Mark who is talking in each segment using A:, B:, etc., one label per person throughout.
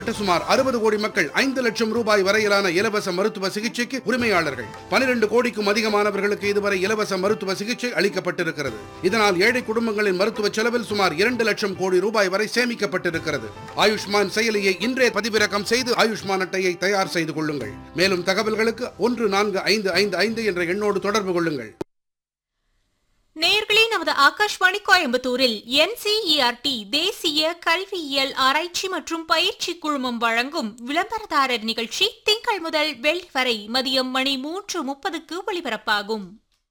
A: சுமார் அறுபது கோடி மக்கள் ஐந்து லட்சம் ரூபாய் வரையிலான இலவச மருத்துவ சிகிச்சைக்கு உரிமையாளர்கள் பனிரெண்டு கோடிக்கும் அதிகமானவர்களுக்கு இதுவரை இலவச மருத்துவ சிகிச்சை அளிக்கப்பட்டிருக்கிறது இதனால் ஏழை குடும்பங்களின் மருத்துவ செலவில் சுமார் இரண்டு லட்சம் கோடி ரூபாய் வரை சேமிக்கப்பட்டிருக்கிறது ஆயுஷ்மான் செயலியை இன்றே பதிவிறக்கம் செய்து ஆயுஷ்மான் அட்டையை தயார் செய்து கொள்ளுங்கள் மேலும் தகவல்களுக்கு ஒன்று நான்கு ஐந்து ஐந்து ஐந்து என்ற எண்ணோடு தொடர்பு கொள்ளுங்கள்
B: நேயர்களே நமது ஆகாஷ்வாணி கோயம்புத்தூரில் என்சிஇஆர்டி தேசிய கல்வியியல் ஆராய்ச்சி மற்றும் பயிற்சி குழுமம் வழங்கும் விளம்பரதாரர் நிகழ்ச்சி திங்கள் முதல் வெள்ளி வரை மதியம் மணி மூன்று முப்பதுக்கு ஒளிபரப்பாகும்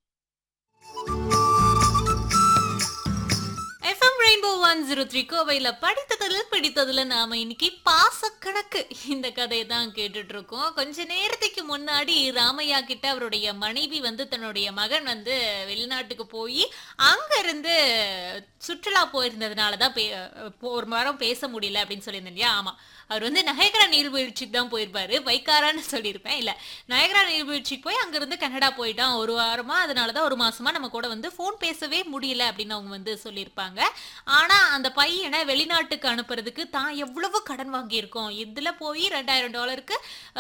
B: F M rainbow one zero three கோவையில் படித்ததுல பிடித்ததுல நாம இன்னைக்கு பாசக்கணக்கு இந்த கதையை தான் கேட்டுட்டு இருக்கோம் கொஞ்ச நேரத்துக்கு முன்னாடி ராமையா கிட்ட அவருடைய மனைவி வந்து தன்னுடைய மகன் வந்து வெளிநாட்டுக்கு போய் அங்க இருந்து சுற்றுலா போயிருந்ததுனால தான் பே- போ- ஒரு வாரம் பேச முடியல அப்படின்னு சொல்லியிருந்தேன் இல்லையா ஆமா அவர் வந்து நயகரா நீர்வீழ்ச்சிக்கு தான் போயிருப்பாரு வைக்காரான்னு சொல்லியிருப்பேன் இல்ல நயகரா நீர்வீழ்ச்சிக்கு போய் அங்கிருந்து கனடா போயிட்டான் ஒரு வாரமா அதனால தான் ஒரு மாசமா நம்ம கூட வந்து ஃபோன் பேசவே முடியல அப்படின்னு அவங்க வந்து சொல்லியிருப்பாங்க ஆனா அந்த பையனை வெளிநாட்டுக்கு அனுப்புறதுக்கு தான் எவ்வளவு கடன் வாங்கியிருக்கோம் இதுல போய் ரெண்டாயிரம் டாலருக்கு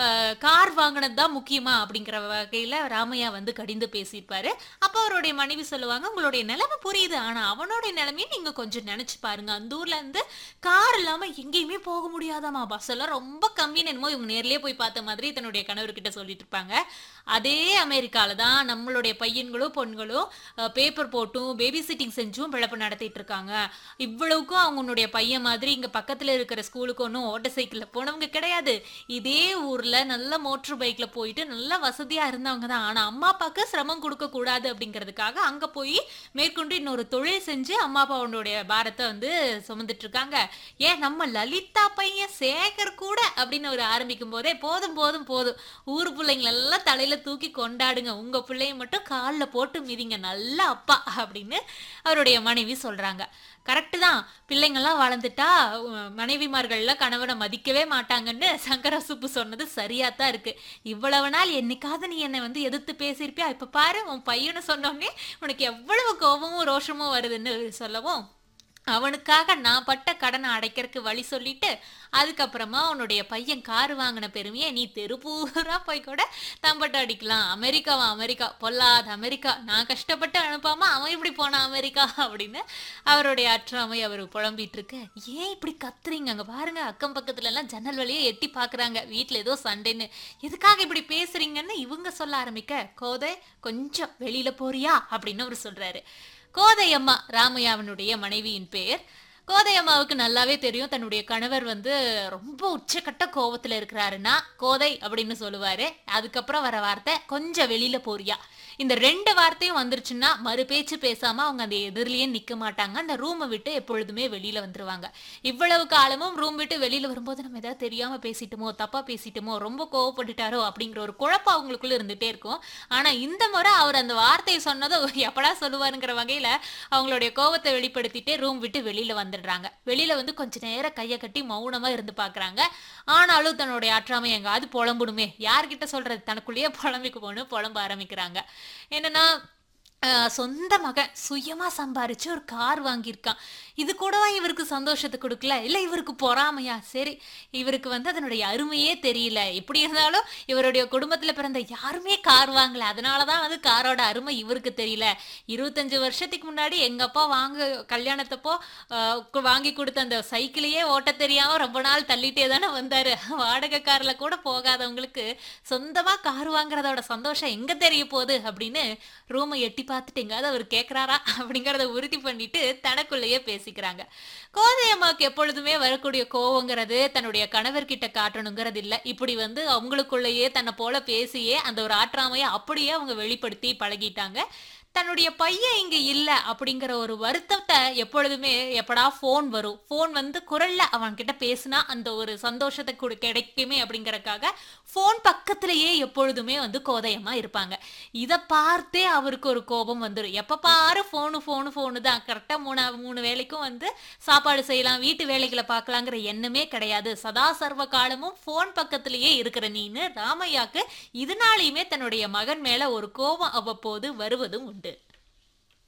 B: கார் வாங்கினது தான் முக்கியமா அப்படிங்கிற வகையில ராமையா வந்து கடிந்து பேசியிருப்பாரு அப்போ அவருடைய மனைவி சொல்லுவாங்க உங்களுடைய நிலைமை புரியுது ஆனா அவனுடைய நிலைமையும் நீங்க கொஞ்சம் நினைச்சு பாருங்க அந்த ஊர்ல இருந்து கார் இல்லாம எங்கேயுமே போக முடியாதாமா பஸ் எல்லாம் ரொம்ப கம்மின்னு என்னமோ இவங்க நேர்லயே போய் பார்த்த மாதிரி தன்னுடைய கணவர்கிட்ட சொல்லிட்டு இருப்பாங்க அதே அமெரிக்கால தான் நம்மளுடைய பையன்களும் பொண்களும் பேப்பர் போட்டும் பேபி சிட்டிங் செஞ்சும் பிழப்பு நடத்திட்டு இருக்காங்க இவ்வளவுக்கும் அவங்களுடைய பையன் மாதிரி இங்க பக்கத்துல இருக்கிற ஸ்கூலுக்கு ஒன்றும் ஓட்ட சைக்கிள்ல போனவங்க கிடையாது இதே ஊர்ல நல்ல மோட்டர் பைக்ல போயிட்டு நல்ல வசதியா இருந்தவங்க தான் ஆனா அம்மா அப்பாவுக்கு சிரமம் கொடுக்க கூடாது அப்படிங்கிறதுக்காக அங்க போய் மேற்கொண்டு இன்னொரு தொழில் செஞ்சு அம்மா அப்பாவுடைய பாரத்தை வந்து சுமந்துட்டு இருக்காங்க ஏன் நம்ம லலிதா பையன் சேகர் கூட அப்படின்னு ஒரு ஆரம்பிக்கும் போதே போதும் போதும் போதும் ஊர் பிள்ளைங்களெல்லாம் தலையில தூக்கி கொண்டாடுங்க உங்க பிள்ளைய மட்டும் காலில் போட்டு மிதிங்க நல்ல அப்பா அப்படின்னு அவருடைய மனைவி சொல்றாங்க கரெக்டு தான் பிள்ளைங்கள்லாம் வளர்ந்துட்டா உ- மனைவிமார்கள்லாம் கணவனை மதிக்கவே மாட்டாங்கன்னு சங்கர சுப்பு சொன்னது சரியா தான் இருக்கு இவ்வளவு நாள் என்னைக்காவது நீ என்னை வந்து எதிர்த்து பேசியிருப்பியா இப்ப பாரு உன் பையனை சொன்னோடனே உனக்கு எவ்வளவு கோபமும் ரோஷமும் வருதுன்னு சொல்லவும் அவனுக்காக நான் பட்ட கடனை அடைக்கிறதுக்கு வழி சொல்லிட்டு அதுக்கப்புறமா அவனுடைய பையன் கார் வாங்கின பெருமையை நீ தெருப்பூரா போய் கூட தம்பட்ட அடிக்கலாம் அமெரிக்காவா அமெரிக்கா பொல்லாத அமெரிக்கா நான் கஷ்டப்பட்டு அனுப்பாம அவன் இப்படி போனான் அமெரிக்கா அப்படின்னு அவருடைய அற்றாமை அவர் புலம்பிட்டு இருக்கு ஏன் இப்படி கத்துறீங்க அங்க பாருங்க அக்கம் பக்கத்துல எல்லாம் ஜன்னல் வழியே எட்டி பாக்குறாங்க வீட்ல ஏதோ சண்டைன்னு எதுக்காக இப்படி பேசுறீங்கன்னு இவங்க சொல்ல ஆரம்பிக்க கோதை கொஞ்சம் வெளியில போறியா அப்படின்னு அவர் சொல்றாரு கோதையம்மா ராமையாவினுடைய மனைவியின் பேர் கோதையம்மாவுக்கு நல்லாவே தெரியும் தன்னுடைய கணவர் வந்து ரொம்ப உச்சக்கட்ட கோவத்துல இருக்கிறாருன்னா கோதை அப்படின்னு சொல்லுவாரு அதுக்கப்புறம் வர வார்த்தை கொஞ்சம் வெளியில போறியா இந்த ரெண்டு வார்த்தையும் வந்துருச்சுன்னா மறு பேச்சு பேசாம அவங்க அந்த எதிரிலேயே நிக்க மாட்டாங்க அந்த ரூமை விட்டு எப்பொழுதுமே வெளியில வந்துருவாங்க இவ்வளவு காலமும் ரூம் விட்டு வெளியில வரும்போது நம்ம ஏதாவது தெரியாம பேசிட்டோமோ தப்பா பேசிட்டோமோ ரொம்ப கோவப்பட்டுட்டாரோ அப்படிங்கிற ஒரு குழப்பம் அவங்களுக்குள்ள இருந்துட்டே இருக்கும் ஆனா இந்த முறை அவர் அந்த வார்த்தையை சொன்னதை எப்படா சொல்லுவாருங்கிற வகையில அவங்களுடைய கோவத்தை வெளிப்படுத்திட்டு ரூம் விட்டு வெளியில வந்துடுறாங்க வெளியில வந்து கொஞ்ச நேரம் கையை கட்டி மௌனமா இருந்து பாக்குறாங்க ஆனாலும் தன்னுடைய ஆற்றாமை எங்காவது புலம்புடுமே யார்கிட்ட சொல்றது தனக்குள்ளேயே புலம்பிக்கு போன்னு புலம்ப ஆரம்பிக்கிறாங்க என்னன்னா ஆஹ், சொந்த மகன் சுயமா சம்பாரிச்சு ஒரு கார் வாங்கியிருக்கான் இது கூடவா இவருக்கு சந்தோஷத்தை கொடுக்கல இல்ல இவருக்கு பொறாமையா சரி இவருக்கு வந்து அதனுடைய அருமையே தெரியல எப்படி இருந்தாலும் இவருடைய குடும்பத்துல பிறந்த யாருமே கார் வாங்கல அதனாலதான் வந்து காரோட அருமை இவருக்கு தெரியல இருபத்தஞ்சு வருஷத்துக்கு முன்னாடி எங்க அப்பா வாங்க கல்யாணத்தப்போ ஆஹ், கு- வாங்கி கொடுத்த அந்த சைக்கிளையே ஓட்ட தெரியாம ரொம்ப நாள் தள்ளிட்டே தானே வந்தாரு வாடகை கார்ல கூட போகாதவங்களுக்கு சொந்தமா கார் வாங்குறதோட சந்தோஷம் எங்க தெரிய போகுது அப்படின்னு ரூமை எட்டி பார்த்துட்டு எங்காவது அவர் கேட்குறாரா அப்படிங்கிறத உறுதி பண்ணிட்டு தனக்குள்ளேயே பேசிக்கிறாங்க கோதையம்மாவுக்கு எப்பொழுதுமே வரக்கூடிய கோவங்கிறது தன்னுடைய கணவர்கிட்ட காட்டணுங்கிறது இல்ல இப்படி வந்து அவங்களுக்குள்ளேயே தன்னை போல பேசியே அந்த ஒரு ஆற்றாமையை அப்படியே அவங்க வெளிப்படுத்தி பழகிட்டாங்க தன்னுடைய பையன் இங்க இல்ல அப்படிங்கிற ஒரு வருத்தத்தை எப்பொழுதுமே எப்படா ஃபோன் வரும் ஃபோன் வந்து குரல்ல அவன் கிட்ட பேசினா அந்த ஒரு சந்தோஷத்தை கொடு கிடைக்குமே அப்படிங்கறக்காக ஃபோன் பக்கத்திலேயே எப்பொழுதுமே வந்து கோதையமா இருப்பாங்க இதை பார்த்தே அவருக்கு ஒரு கோபம் வந்துடும் எப்ப பாரு ஃபோனு ஃபோனு ஃபோனு தான் கரெக்டா மூணு மூணு வேலைக்கும் வந்து சாப்பாடு செய்யலாம் வீட்டு வேலைகளை பார்க்கலாங்கிற எண்ணமே கிடையாது சதா சர்வ காலமும் ஃபோன் பக்கத்திலேயே இருக்கிற நீன்னு ராமையாக்கு இதனாலையுமே தன்னுடைய மகன் மேல ஒரு கோபம் அவ்வப்போது வருவதும் உண்டு